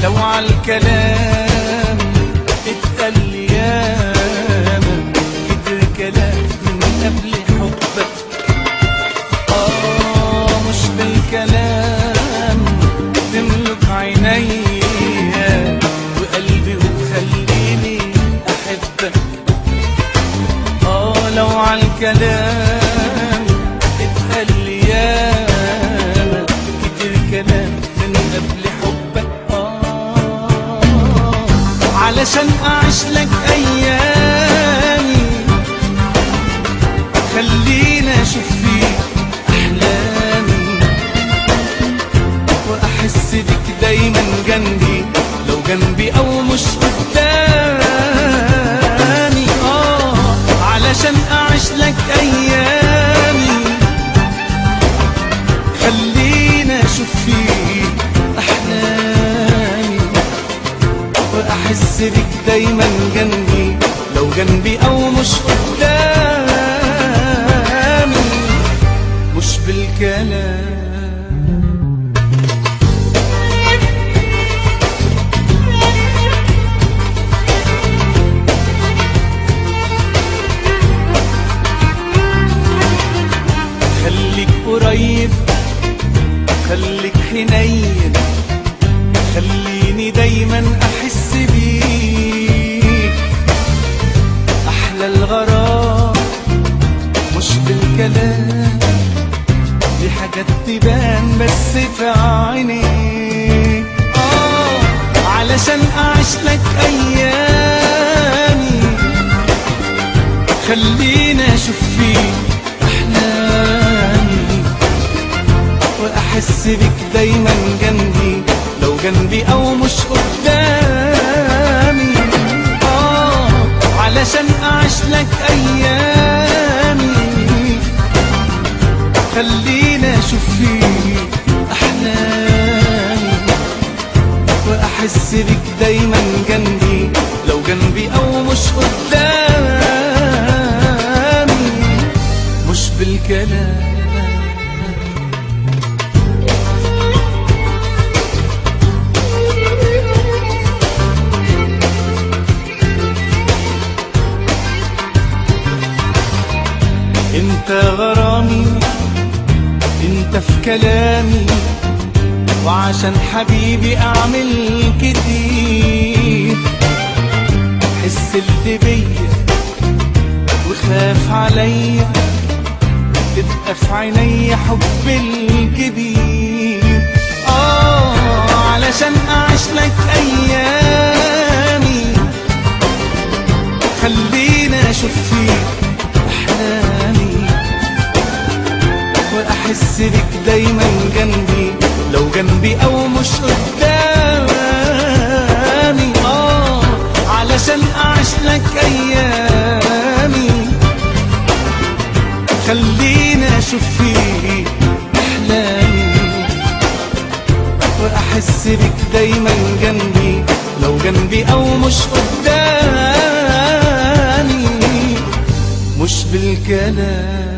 لو عالكلام اتقال لي ياما كتر كلام من قبل حبك آه مش بالكلام تملك عينيا وقلبي وتخليني أحبك آه لو عالكلام اتقال لي ياما كتير كلام من قبل حبك آه علشان أعيش لك أيامي خلينا أشوف فيك أحلامي وأحس بك دايما جنبي لو جنبي أو مش قدامي آه علشان أعيش لك أيامي خلينا أشوف فيك أحلامي وأحس بك دايما جنبي لو جنبي أو مش قدامي مش بالكلام خليك قريب خليك حنين خليني دايما احس بيك احلى الغرام مش بالكلام دي حاجات تبان بس في عينيك اه علشان اعيش لك ايامي خلينا اشوف فيك احلامي واحس بك دايما جنبي لو جنبي او مش قدامي اه علشان اعيش لك ايامي خلينا اشوف فيك احلامي واحس بك دايما جنبي لو جنبي او مش قدامي مش بالكلام انت غرامي انت في كلامي وعشان حبيبي اعمل كتير حس اللي بيا وخاف عليا تبقى في عيني حب الكبير اه علشان اعيش لك ايامي خلينا اشوف فيك احلامي واحس بك دايما جنبي لو جنبي او مش قدامي اه علشان اعيش لك ايامي خلينا اشوف فيك احلامي واحس بك دايما جنبي لو جنبي او مش قدامي مش بالكلام